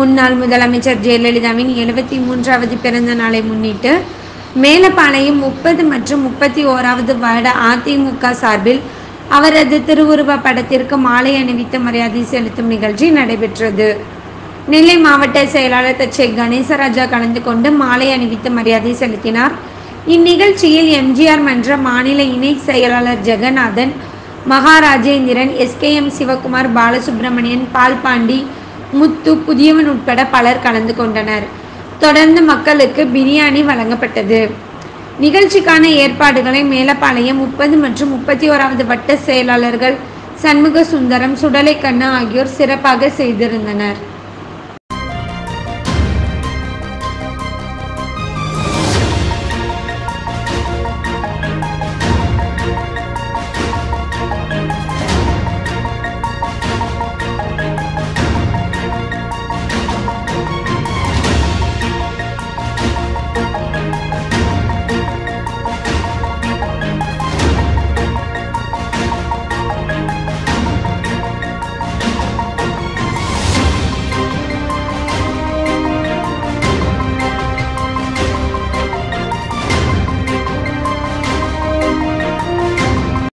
முன்னாள் முதலமைச்சர் ஜெயலலிதாவின் எழுபத்தி மூன்றாவது பிறந்த நாளை முன்னிட்டு மேலப்பாளையம் முப்பது மற்றும் முப்பத்தி ஓராவது வார்டு அதிமுக சார்பில் அவரது திருவுருவ படத்திற்கு மாலை அணிவித்து மரியாதை செலுத்தும் நிகழ்ச்சி நடைபெற்றது நெல்லை மாவட்ட செயலாளர் தச்சை கணேசராஜா கலந்து கொண்டு மாலை அணிவித்து மரியாதை செலுத்தினார் இந்நிகழ்ச்சியில் எம்ஜிஆர் மன்ற மாநில இணை செயலாளர் ஜெகநாதன் மகாராஜேந்திரன் எஸ்கேஎம் சிவகுமார் பாலசுப்ரமணியன் பால்பாண்டி முத்து புதியவன் உட்பட பலர் கலந்து கொண்டனர் தொடர்ந்து மக்களுக்கு பிரியாணி வழங்கப்பட்டது நிகழ்ச்சிக்கான ஏற்பாடுகளை மேலப்பாளையம் முப்பது மற்றும் முப்பத்தி ஓராவது வட்ட செயலாளர்கள் சண்முக சுந்தரம் சுடலை கண்ணா ஆகியோர் சிறப்பாக செய்திருந்தனர்